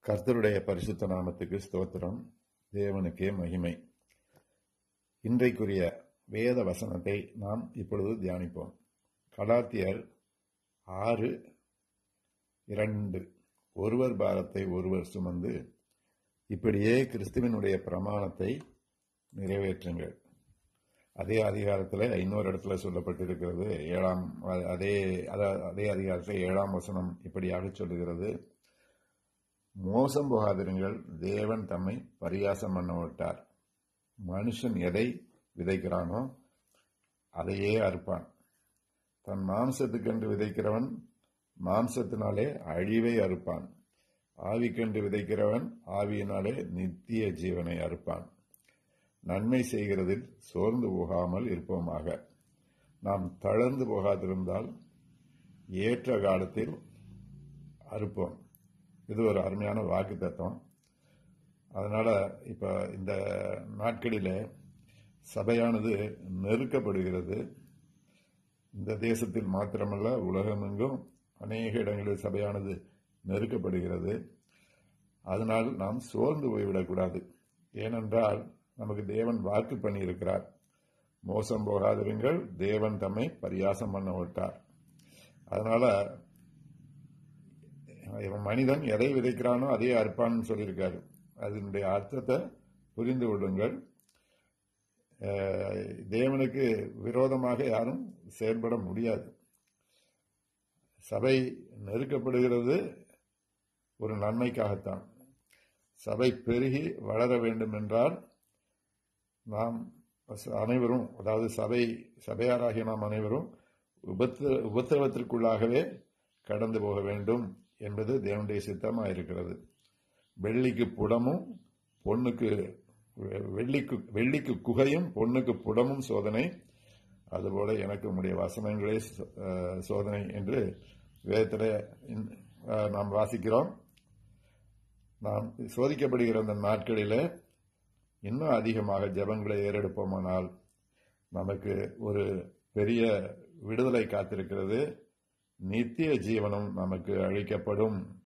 கர்த்தருடைய பரிசுத்த நாமத்துக்கு ஸ்தோத்திரம் தேவனுக்கே மகிமை இன்றைக்குரிய வேத வசனத்தை நாம் இப்பொழுது தியானிப்போம் கலாத்தியர் ஆறு இரண்டு ஒருவர் பாரத்தை ஒருவர் சுமந்து இப்படியே கிறிஸ்துவனுடைய பிரமாணத்தை நிறைவேற்றுங்கள் அதே அதிகாரத்தில் இன்னொரு இடத்துல சொல்லப்பட்டிருக்கிறது ஏழாம் அதே அத- அதே அதிகாரத்தில் ஏழாம் வசனம் இப்படியாக சொல்லுகிறது மோசம் போகாதிருங்கள் தேவன் தம்மை பரியாசம் பண்ண விட்டார் மனுஷன் எதை விதைக்கிறானோ அதையே அறுப்பான் தன் மாம்சத்துக்கென்று விதைக்கிறவன் மாம்சத்தினாலே அழிவை அறுப்பான் ஆவிக்கென்று விதைக்கிறவன் ஆவியினாலே நித்திய ஜீவனை அறுப்பான் நன்மை செய்கிறதில் சோர்ந்து போகாமல் இருப்போமாக நாம் தளர்ந்து போகாதிருந்தால் ஏற்ற காலத்தில் அறுப்போம் இது ஒரு அருமையான வாக்கு தத்துவம் அதனால இப்ப இந்த நாட்களிலே சபையானது நெருக்கப்படுகிறது இந்த தேசத்தில் மாத்திரமல்ல உலகமெங்கும் அநேக இடங்களில் சபையானது நெருக்கப்படுகிறது அதனால் நாம் சோர்ந்து போய்விடக்கூடாது ஏனென்றால் நமக்கு தேவன் வாக்கு பண்ணியிருக்கிறார் மோசம் போகாதிருங்கள் தேவன் தம்மை பரியாசம் பண்ண விட்டார் அதனால இவன் மனிதன் எதை விதைக்கிறானோ அதே அறுப்பான்னு சொல்லியிருக்காரு அதனுடைய அர்த்தத்தை புரிந்து கொள்ளுங்கள் அஹ், தேவனுக்கு விரோதமாக யாரும் செயல்பட முடியாது சபை நெருக்கப்படுகிறது ஒரு நன்மைக்காகத்தான் சபை பெருகி வளர வேண்டும் என்றால் நாம் அனைவரும் அதாவது சபை சபையாராகிய நாம் அனைவரும் உபத்திர உபத்திரவத்திற்குள்ளாகவே கடந்து போக வேண்டும் என்பது தேவனுடைய சித்தமாக இருக்கிறது வெள்ளிக்கு புடமும் பொண்ணுக்கு வெ- வெள்ளிக்கு வெள்ளிக்கு குகையும் பொண்ணுக்கு புடமும் சோதனை அதுபோல எனக்கு உம்முடைய வசனங்களே சோ- அஹ், சோதனை என்று வேதத்தில் இந்த- அஹ், நாம் வாசிக்கிறோம் நாம் சோதிக்கப்படுகிற அந்த நாட்களிலே இன்னும் அதிகமாக ஜெபங்களை ஏறெடுப்போமானால் நமக்கு ஒரு பெரிய விடுதலை காத்திருக்கிறது நித்திய ஜீவனம் நமக்கு அளிக்கப்படும்